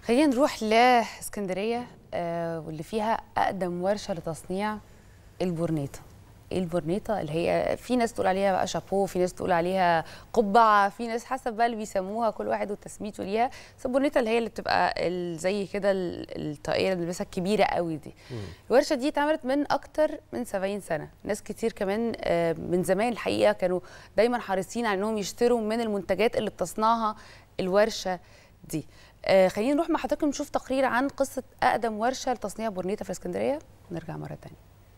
خلينا نروح لاسكندريه آه، واللي فيها اقدم ورشه لتصنيع البورنيطه ايه البورنيطه اللي هي في ناس تقول عليها بقى شابو في ناس تقول عليها قبعه في ناس حسب بقى اللي بيسموها كل واحد وتسميته ليها بس البورنيطه اللي هي اللي بتبقى ال- زي كده ال- الطاقيه اللي بنلبسها الكبيره قوي دي الورشه دي اتعملت من اكتر من 70 سنه ناس كتير كمان آه، من زمان الحقيقه كانوا دايما حريصين على انهم يشتروا من المنتجات اللي بتصنعها الورشه دي آه، خلينا نروح مع حضراتكم نشوف تقرير عن قصه اقدم ورشه لتصنيع بورنيطه في اسكندريه ونرجع مره تانية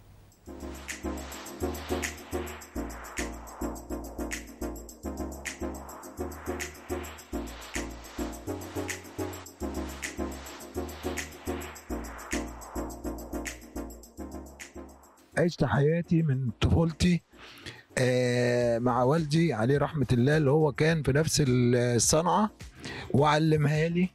عشت حياتي من طفولتي آه، مع والدي عليه رحمة الله اللي هو كان في نفس الصنعة وعلمها لي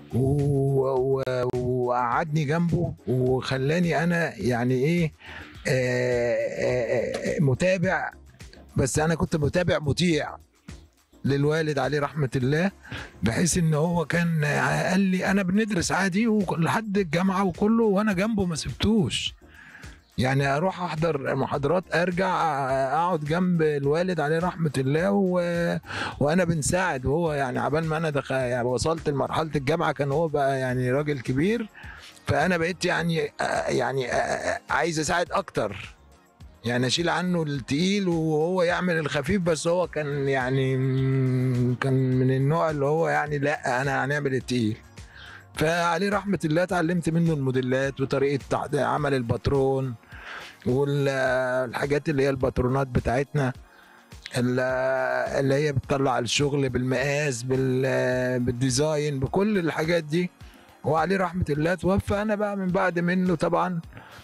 و- و- وقعدني جنبه وخلاني أنا يعني إيه آه، آه، آه، متابع بس أنا كنت متابع مطيع للوالد عليه رحمة الله بحيث ان هو كان قال لي انا بندرس عادي لحد الجامعة وكله وانا جنبه ما سبتوش يعني اروح احضر محاضرات ارجع اقعد جنب الوالد عليه رحمه الله و... وانا بنساعد وهو يعني عبال ما انا دخل يعني وصلت لمرحله الجامعه كان هو بقى يعني راجل كبير فانا بقيت يعني يعني عايز اساعد اكتر يعني اشيل عنه التقيل وهو يعمل الخفيف بس هو كان يعني كان من النوع اللي هو يعني لا انا هنعمل التقيل فعليه رحمة الله اتعلمت منه الموديلات وطريقة تع- عمل الباترون والحاجات اللي هي الباترونات بتاعتنا ال- اللي هي بتطلع الشغل بالمقاس بال- بالديزاين بكل الحاجات دي وعليه رحمة الله توفى أنا بقى من بعد منه طبعا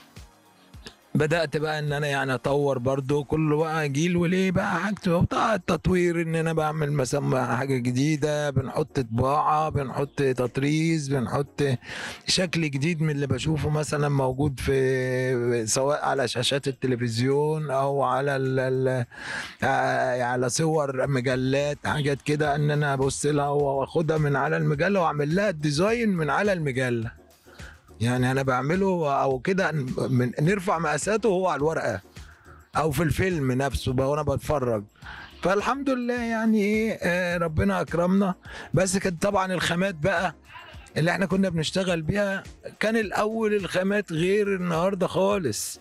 بدأت بقى ان انا يعني اطور برضو كل بقى جيل وليه بقى حاجته بتاع التطوير ان انا بعمل مثلا حاجة جديدة بنحط طباعة بنحط تطريز بنحط شكل جديد من اللي بشوفه مثلا موجود في سواء على شاشات التلفزيون او على ال ال آه، على صور مجلات حاجات كده ان انا ابص لها واخدها من على المجلة واعمل لها الديزاين من على المجلة يعني انا بعمله او كده من نرفع مقاساته وهو على الورقه او في الفيلم نفسه بقى وانا بتفرج فالحمد لله يعني ايه آه، ربنا اكرمنا بس كانت طبعا الخامات بقى اللي احنا كنا بنشتغل بيها كان الاول الخامات غير النهارده خالص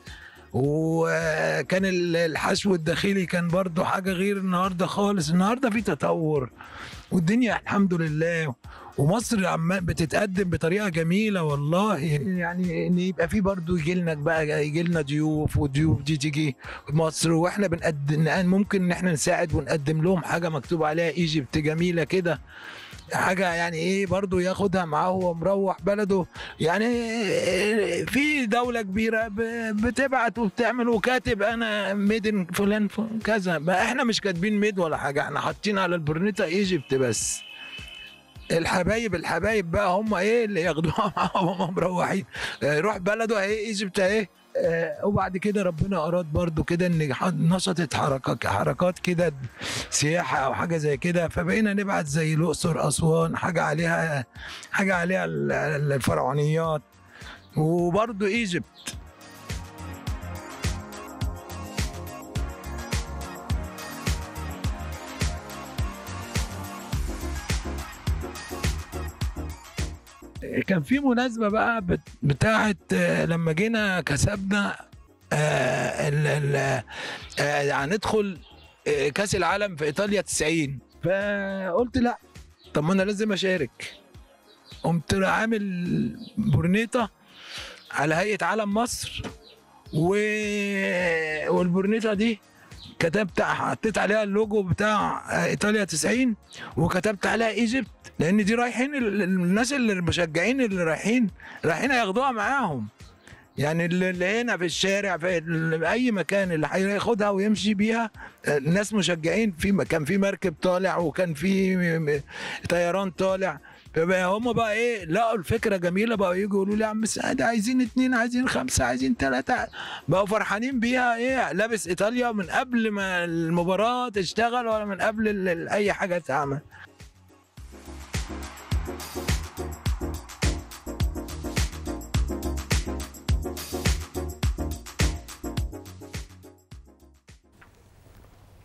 وكان ال- الحشو الداخلي كان برضو حاجة غير النهاردة خالص النهاردة في تطور والدنيا الحمد لله ومصر عمال بتتقدم بطريقه جميله والله يعني ان يبقى في برضه يجي لنا بقى يجي لنا ضيوف وضيوف دي تيجي مصر واحنا بنقدم ممكن ان احنا نساعد ونقدم لهم حاجه مكتوب عليها ايجيبت جميله كده حاجه يعني ايه برضه ياخدها معاه وهو مروح بلده يعني في دوله كبيره ب- بتبعت وبتعمل وكاتب انا ميدن فلان ف- كذا ما احنا مش كاتبين ميد ولا حاجه احنا حاطين على البرنيطه ايجيبت بس الحبايب الحبايب بقى هم ايه اللي ياخدوها معاهم وهم مروحين آه، يروح بلده اهي ايجيبت اهي آه، وبعد كده ربنا اراد برضو كده ان ح- نشطت حركات حركات كده سياحه او حاجه زي كده فبقينا نبعت زي الاقصر اسوان حاجه عليها حاجه عليها ال- ال- الفرعونيات وبرضو ايجيبت كان في مناسبة بقى بت- بتاعت آه، لما جينا كسبنا آه، ال- ال- آه، هندخل آه، كأس العالم في إيطاليا 90 فقلت لا طب ما أنا لازم أشارك قمت عامل برنيطة على هيئة علم مصر و... والبرنيطة دي كتبت حطيت عليها اللوجو بتاع ايطاليا 90 وكتبت عليها ايجيبت لان دي رايحين ال- الناس اللي المشجعين اللي رايحين رايحين هياخدوها معاهم يعني اللي اللي هنا في الشارع في ال- اي مكان اللي هياخدها ويمشي بيها الناس مشجعين في كان في مركب طالع وكان في م- م- طيران طالع فبقى هم بقى ايه لقوا الفكره جميله بقوا يجوا يقولوا لي يا عم سعد عايزين اتنين عايزين خمسه عايزين ثلاثه بقوا فرحانين بيها ايه لابس ايطاليا من قبل ما المباراه تشتغل ولا من قبل ال- ال- اي حاجه تعمل